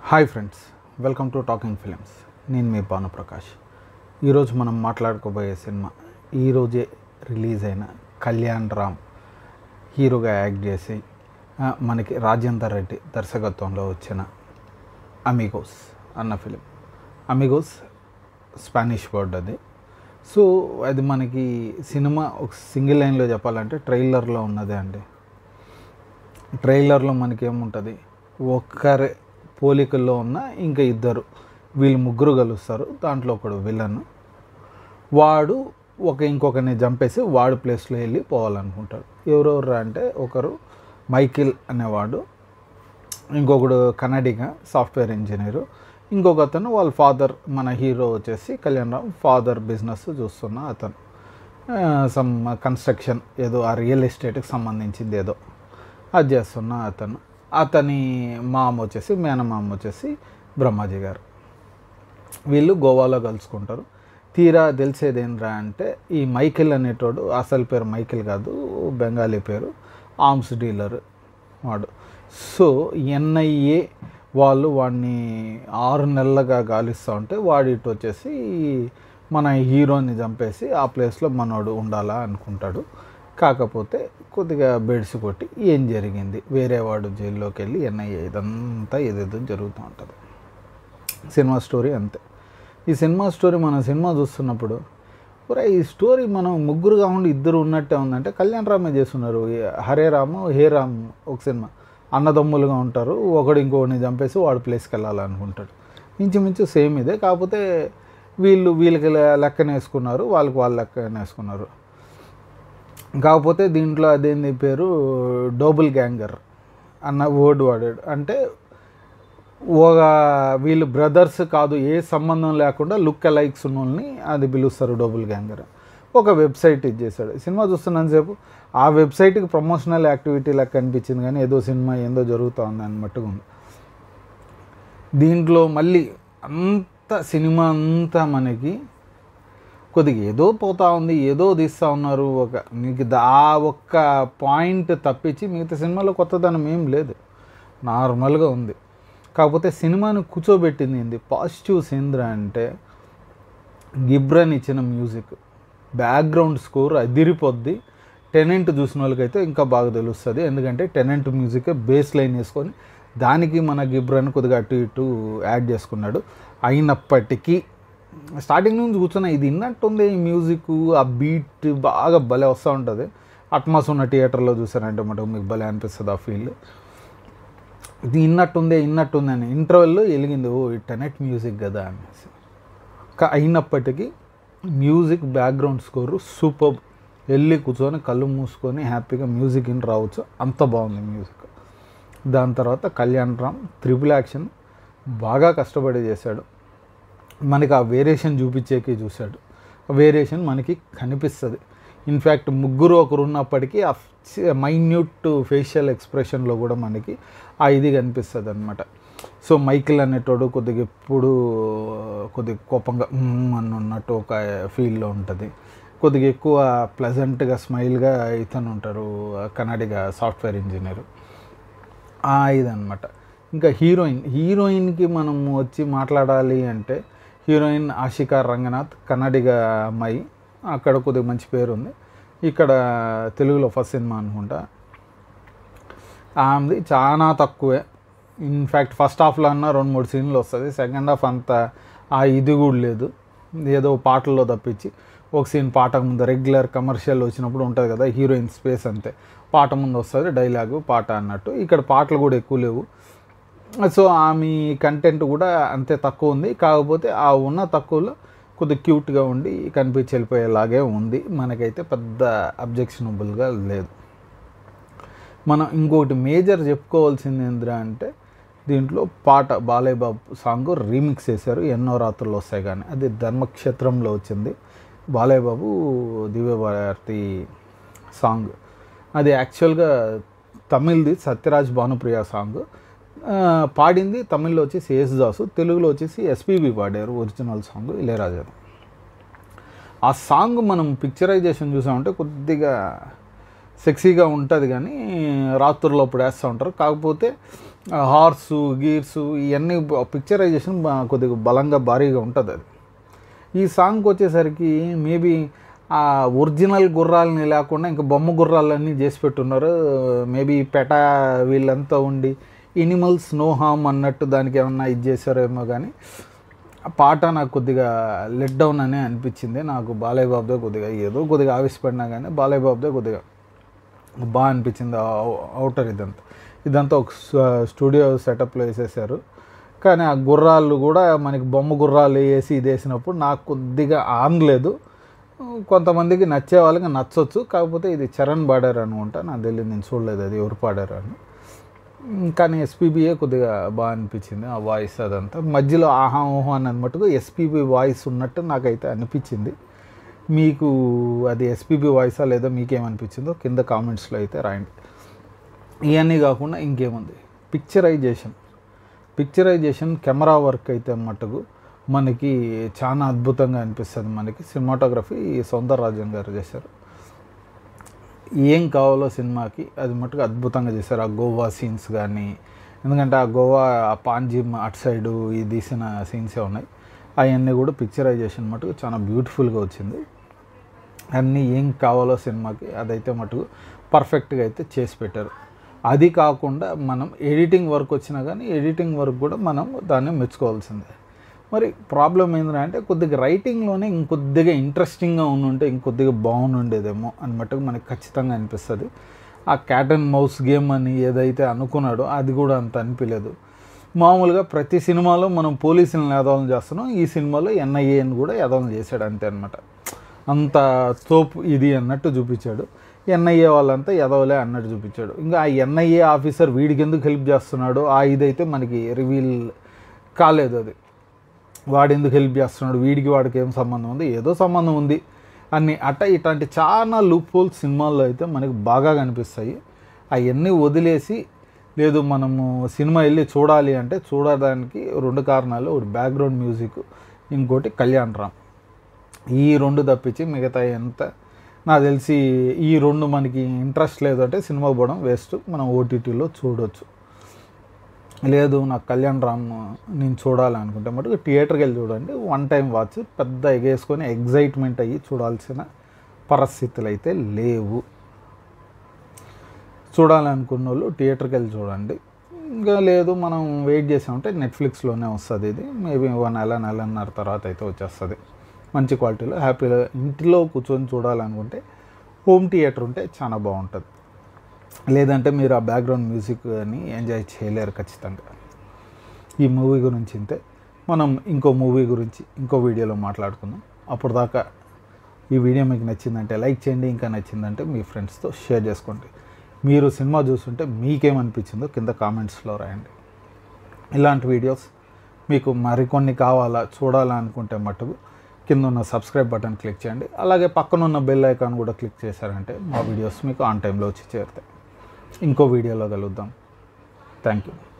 hi friends welcome to talking films నేను మీ భానుప్రకాష్ ఈరోజు మనం మాట్లాడుకోబోయే సినిమా ఈరోజే రిలీజ్ అయిన కళ్యాణ్ రామ్ హీరోగా యాక్ట్ చేసి ఆ, మనకి రాజేందర్ రెడ్డి దర్శకత్వంలో వచ్చిన అమిగోస్ అన్న ఫిలిం అమిగోస్ స్పానిష్ వర్డ్ అది సో అది మనకి సినిమా ఒక సింగిల్ లైన్లో చెప్పాలంటే ట్రైలర్లో ఉన్నదే అండి ట్రైలర్లో మనకి ఏముంటుంది ఒక్కరే పోలికల్లో ఉన్న ఇంకా ఇద్దరు వీళ్ళు ముగ్గురు కలుస్తారు దాంట్లో ఒకడు విలన్ వాడు ఒక ఇంకొకరిని చంపేసి వాడు ప్లేస్లో వెళ్ళి పోవాలనుకుంటాడు ఎవరెవరు అంటే ఒకరు మైకిల్ అనేవాడు ఇంకొకడు కన్నడిగా సాఫ్ట్వేర్ ఇంజనీరు ఇంకొక అతను వాళ్ళ ఫాదర్ మన హీరో వచ్చేసి కళ్యాణ్ రామ్ ఫాదర్ బిజినెస్ చూస్తున్న అతను సమ్ కన్స్ట్రక్షన్ ఏదో ఆ రియల్ ఎస్టేట్కి సంబంధించింది ఏదో అది చేస్తున్న అతను అతని మామ వచ్చేసి మేనమామ వచ్చేసి బ్రహ్మాజీ గారు వీళ్ళు గోవాలో కలుసుకుంటారు తీరా తెలిసేది ఏంట్రా అంటే ఈ మైకిల్ అనేటోడు అసలు పేరు మైకిల్ కాదు బెంగాలీ పేరు ఆర్మ్స్ డీలర్ వాడు సో ఎన్ఐఏ వాళ్ళు వాడిని ఆరు నెలలుగా గాలిస్తూ ఉంటే వాడి ఇటు వచ్చేసి మన హీరోని చంపేసి ఆ ప్లేస్లో మనోడు ఉండాలా అనుకుంటాడు కాకపోతే కొద్దిగా బెడ్స్ కొట్టి ఏం జరిగింది వేరే వాడు జైల్లోకి వెళ్ళి ఎన్ఐఏ ఇదంతా ఏదేదో జరుగుతూ ఉంటుంది సినిమా స్టోరీ అంతే ఈ సినిమా స్టోరీ మనం సినిమా చూస్తున్నప్పుడు ఒరే ఈ స్టోరీ మనం ముగ్గురు కాకుండా ఇద్దరు ఉన్నట్టే ఉందంటే కళ్యాణ్ రామే చేస్తున్నారు ఈ హరే రాము హే రామ్ ఒక సినిమా అన్నదమ్ములుగా ఉంటారు ఒకడు ఇంకొకరిని చంపేసి వాడు ప్లేస్కి వెళ్ళాలనుకుంటాడు ఇంచుమించు సేమ్ ఇదే కాకపోతే వీళ్ళు వీళ్ళకి లె- లెక్కన వేసుకున్నారు వాళ్ళకి వాళ్ళు లెక్కన వేసుకున్నారు కాకపోతే దీంట్లో అదేంది పేరు డోబుల్ గ్యాంగర్ అన్న వర్డ్ వాడాడు అంటే ఒక వీళ్ళు బ్రదర్స్ కాదు ఏ సంబంధం లేకుండా లుక్ అలైక్స్ ఉన్న వాళ్ళని అది పిలుస్తారు డోబుల్ గ్యాంగర్ ఒక వెబ్సైట్ ఇచ్చేసాడు సినిమా చూస్తున్నంతసేపు ఆ వెబ్సైట్కి ప్రమోషనల్ యాక్టివిటీ లెక్క అనిపించింది కానీ ఏదో సినిమా ఏందో జరుగుతూ ఉంది అన్నట్టుగా ఉంది దీంట్లో మళ్ళీ అంత సినిమా అంతా మనకి కొద్దిగా ఏదో పోతా ఉంది ఏదో తీస్తూ ఉన్నారు ఒక నీకు దా ఆ ఒక్క పాయింట్ తప్పించి మిగతా సినిమాలో కొత్తదనం ఏం లేదు నార్మల్గా ఉంది కాకపోతే సినిమాని కూర్చోబెట్టింది ఏంది పాజిటివ్స్ ఏంద్రా అంటే గిబ్రన్ ఇచ్చిన మ్యూజిక్ బ్యాక్గ్రౌండ్ స్కోర్ అదిరిపోద్ది టెనెంట్ చూసిన వాళ్ళకైతే ఇంకా బాగా తెలుస్తుంది ఎందుకంటే టెనెంట్ మ్యూజిక్ బేస్ లైన్ వేసుకొని దానికి మన గిబ్రన్ కొద్దిగా అటు ఇటు యాడ్ చేసుకున్నాడు అయినప్పటికీ స్టార్టింగ్ నుంచి కూర్చున్న ఇది విన్నట్టుంది ఈ మ్యూజిక్ ఆ బీట్ బాగా భలే వస్తూ ఉంటుంది అట్మాస్ ఉన్న థియేటర్లో చూసారంటే మటుకు మీకు భలే అనిపిస్తుంది ఆ ఫీల్ ఇది ఇన్నట్టుందే ఇన్నట్టుంది అని ఇంటర్వెల్లో వెలిగింది ఓ ఈ టెనెట్ మ్యూజిక్ కదా అనేసి కా- అయినప్పటికీ మ్యూజిక్ బ్యాక్గ్రౌండ్ స్కోరు సూపర్ వెళ్ళి కూర్చొని కళ్ళు మూసుకొని హ్యాపీగా మ్యూజిక్ ఇన్ రావచ్చు అంత బాగుంది మ్యూజిక్ దాని తర్వాత కళ్యాణ్ రామ్ త్రిపుల్ యాక్షన్ బాగా కష్టపడి చేశాడు మనకి ఆ వేరియేషన్ చూపించేకి చూశాడు ఆ వేరియేషన్ మనకి కనిపిస్తుంది ఇన్ఫ్యాక్ట్ ముగ్గురు ఒకరు ఉన్నప్పటికీ ఆ మైన్యూట్ ఫేషియల్ ఎక్స్ప్రెషన్లో కూడా మనకి ఆ ఇది కనిపిస్తుంది అనమాట సో మైకిల్ అనేటోడు కొద్దిగా ఎప్పుడు కొద్దిగా కోపంగా "మ్మ్" అని ఉన్నట్టు ఒక ఫీల్లో ఉంటుంది కొద్దిగా ఎక్కువ ప్లెజెంట్గా స్మైల్గా ఇతను ఉంటారు కన్నడిగా సాఫ్ట్వేర్ ఇంజనీర్ ఆ ఇదనమాట ఇంకా హీరోయిన్ హీరోయిన్కి మనం వచ్చి మాట్లాడాలి అంటే హీరోయిన్ ఆషికా రంగనాథ్ కన్నడిగా అమ్మాయి అక్కడ కొద్దిగా మంచి పేరు ఉంది ఇక్కడ తెలుగులో ఫస్ట్ సినిమా అనుకుంటా ఆమెది చాలా తక్కువే ఇన్ఫ్యాక్ట్ ఫస్ట్ హాఫ్లో అన్న రెండు మూడు సీన్లు వస్తుంది సెకండ్ హాఫ్ అంత ఆ ఇది కూడా లేదు ఏదో పాటల్లో తప్పించి ఒక సీన్ పాటకు ముందు రెగ్యులర్ కమర్షియల్ వచ్చినప్పుడు ఉంటుంది కదా హీరోయిన్ స్పేస్ అంతే పాట ముందు వస్తుంది డైలాగు పాట అన్నట్టు ఇక్కడ పాటలు కూడా ఎక్కువ లేవు సో ఆమె కంటెంట్ కూడా అంతే తక్కువ ఉంది కాకపోతే ఆ ఉన్న తక్కువలో కొద్దిగా క్యూట్గా ఉండి కనిపించి వెళ్ళిపోయేలాగే ఉంది మనకైతే పెద్ద అబ్జెక్షనబుల్గా లేదు మనం ఇంకొకటి మేజర్ చెప్పుకోవాల్సింది ఏంద్రా అంటే దీంట్లో పాట బాలయ్య బాబు సాంగ్ రీమిక్స్ చేశారు ఎన్నో రాత్రులు వస్తాయి కానీ అది ధర్మక్షేత్రంలో వచ్చింది బాలయ్య బాబు దివ్యభారతి సాంగ్ అది యాక్చువల్గా తమిళ్ది సత్యరాజ్ భానుప్రియ సాంగ్ ఆ, పాడింది తమిళ్లో వచ్చేసి యేసుదాసు తెలుగులో వచ్చేసి ఎస్పీబి పాడారు ఒరిజినల్ సాంగ్ ఇళయరాజా ఆ సాంగ్ మనం పిక్చరైజేషన్ చూసామంటే కొద్దిగా సెక్సీగా ఉంటుంది కానీ రాత్రుల్లో అప్పుడు వేస్తూ ఉంటారు కాకపోతే హార్సు గీర్సు ఇవన్నీ పిక్చరైజేషన్ కొద్దిగా బలంగా భారీగా ఉంటుంది అది ఈ సాంగ్కి వచ్చేసరికి మేబీ ఆ ఒరిజినల్ గుర్రాలని లేకుండా ఇంకా బొమ్మ గుర్రాలన్నీ చేసి పెట్టున్నారు మేబీ పెట వీళ్ళంతా ఉండి ఎనిమల్స్ నో హామ్ అన్నట్టు దానికి ఏమన్నా ఇది చేశారేమో కానీ ఆ పాట నాకు కొద్దిగా లెట్ డౌన్ అనే అనిపించింది నాకు బాలయ్య బాబుదే కొద్దిగా ఏదో కొద్దిగా ఆవేశపడినా కానీ బాలయ్య బాబుదే కొద్దిగా బాగా అనిపించింది అవుటర్ ఇదంతా ఇదంతా ఒక స్- స్టూడియో సెటప్లో వేసేసారు కానీ ఆ గుర్రాలు కూడా మనకి బొమ్మ గుర్రాలు వేసి ఇది వేసినప్పుడు నాకు కొద్దిగా ఆనలేదు కొంతమందికి నచ్చే వాళ్ళకి నచ్చొచ్చు కాకపోతే ఇది చరణ్ పాడారు అనుకుంటా నాకు తెలియదు నేను చూడలేదు అది ఎవరు పాడారు అని ఉమ్, కానీ ఎస్పీబీఏ కొద్దిగా బాగా అనిపించింది ఆ వాయిస్ అదంతా మధ్యలో ఆహా ఊహా అని మటుకు ఎస్పీబీ వాయిస్ ఉన్నట్టు నాకైతే అనిపించింది మీకు అది ఎస్పీబీ వాయిసా లేదా మీకేమనిపించిందో కింద కామెంట్స్లో అయితే రాయండి ఇవన్నీ కాకుండా ఇంకేముంది పిక్చరైజేషన్ పిక్చరైజేషన్ కెమెరా వర్క్ అయితే మటుకు మనకి చాలా అద్భుతంగా అనిపిస్తుంది మనకి సినిమాటోగ్రఫీ సౌందరరాజన్ గారు చేశారు ఏం కావాలో సినిమాకి అది మటుకు అద్భుతంగా చేశారు ఆ గోవా సీన్స్ కానీ ఎందుకంటే ఆ గోవా ఆ పాంజిమ్ అటు సైడు ఈ తీసిన సీన్సే ఉన్నాయి అవన్నీ కూడా పిక్చరైజేషన్ మటుకు చాలా బ్యూటిఫుల్గా వచ్చింది అన్నీ ఏం కావాలో సినిమాకి అదైతే మటుకు పర్ఫెక్ట్గా అయితే చేసి పెట్టారు అది కాకుండా మనం ఎడిటింగ్ వర్క్ వచ్చినా కానీ ఎడిటింగ్ వర్క్ కూడా మనం దాన్ని మెచ్చుకోవాల్సిందే మరి ప్రాబ్లం ఏంటంటే అంటే కొద్దిగా రైటింగ్లోనే ఇంకొద్దిగా ఇంట్రెస్టింగ్గా ఉండుంటే ఇంకొద్దిగా బాగుండేదేమో అన్నట్టుగా మనకి ఖచ్చితంగా అనిపిస్తుంది ఆ క్యాట్ అండ్ మౌస్ గేమ్ అని ఏదైతే అనుకున్నాడో అది కూడా అంత అనిపించలేదు మామూలుగా ప్రతి సినిమాలో మనం పోలీసులను ఎదవలం చేస్తున్నాం ఈ సినిమాలో ఎన్ఐఏని కూడా ఎదవలం చేశాడు అంతే అనమాట అంత తోపు ఇది అన్నట్టు చూపించాడు ఎన్ఐఏ వాళ్ళంతా ఎదవలే అన్నట్టు చూపించాడు ఇంకా ఆ ఎన్ఐఏ ఆఫీసర్ వీడికి ఎందుకు హెల్ప్ చేస్తున్నాడు ఆ ఇదైతే మనకి రివీల్ కాలేదు అది వాడు ఎందుకు హెల్ప్ చేస్తున్నాడు వీడికి వాడికి ఏం సంబంధం ఉంది ఏదో సంబంధం ఉంది అన్ని అట్ట ఇట్లాంటి చాలా లూప్ హోల్స్ సినిమాల్లో అయితే మనకి బాగా కనిపిస్తాయి అవన్నీ వదిలేసి లేదు మనము సినిమా వెళ్ళి చూడాలి అంటే చూడడానికి రెండు కారణాలు ఒకటి బ్యాక్గ్రౌండ్ మ్యూజిక్ ఇంకోటి కళ్యాణ్ రామ్ ఈ రెండు తప్పించి మిగతా ఎంత నాకు తెలిసి ఈ రెండు మనకి ఇంట్రెస్ట్ లేదు అంటే సినిమా పోవడం వేస్ట్ మనం ఓటీటీలో చూడొచ్చు లేదు నాకు కళ్యాణ్ రామ్ నేను చూడాలనుకుంటే మటుకు థియేటర్కి వెళ్ళి చూడండి వన్ టైం వాచ్ పెద్ద ఎగేసుకొని ఎగ్జైట్మెంట్ అయ్యి చూడాల్సిన పరిస్థితులు అయితే లేవు చూడాలనుకున్న వాళ్ళు థియేటర్కి వెళ్ళి చూడండి ఇంకా లేదు మనం వెయిట్ చేసామంటే నెట్ఫ్లిక్స్లోనే వస్తుంది ఇది మేబీ ఒక నెల నెలన్నర తర్వాత అయితే వచ్చేస్తుంది మంచి క్వాలిటీలో హ్యాపీగా ఇంటిలో కూర్చొని చూడాలనుకుంటే హోమ్ థియేటర్ ఉంటే చాలా బాగుంటుంది లేదంటే మీరు ఆ బ్యాక్గ్రౌండ్ మ్యూజిక్ని ఎంజాయ్ చేయలేరు ఖచ్చితంగా ఈ మూవీ గురించి ఇంతే మనం ఇంకో మూవీ గురించి ఇంకో వీడియోలో మాట్లాడుకుందాం అప్పుడు దాకా ఈ వీడియో మీకు నచ్చిందంటే లైక్ చేయండి ఇంకా నచ్చిందంటే మీ ఫ్రెండ్స్తో షేర్ చేసుకోండి మీరు సినిమా చూస్తుంటే మీకేమనిపించిందో కింద కామెంట్స్లో రాయండి ఇలాంటి వీడియోస్ మీకు మరికొన్ని కావాలా చూడాలా అనుకుంటే మటుకు కింద ఉన్న సబ్స్క్రైబ్ బటన్ క్లిక్ చేయండి అలాగే పక్కన ఉన్న బెల్ ఐకాన్ కూడా క్లిక్ చేశారంటే మా వీడియోస్ మీకు ఆన్ టైంలో వచ్చి చేరుతాయి ఇంకో వీడియోలో కలుద్దాం థ్యాంక్ యూ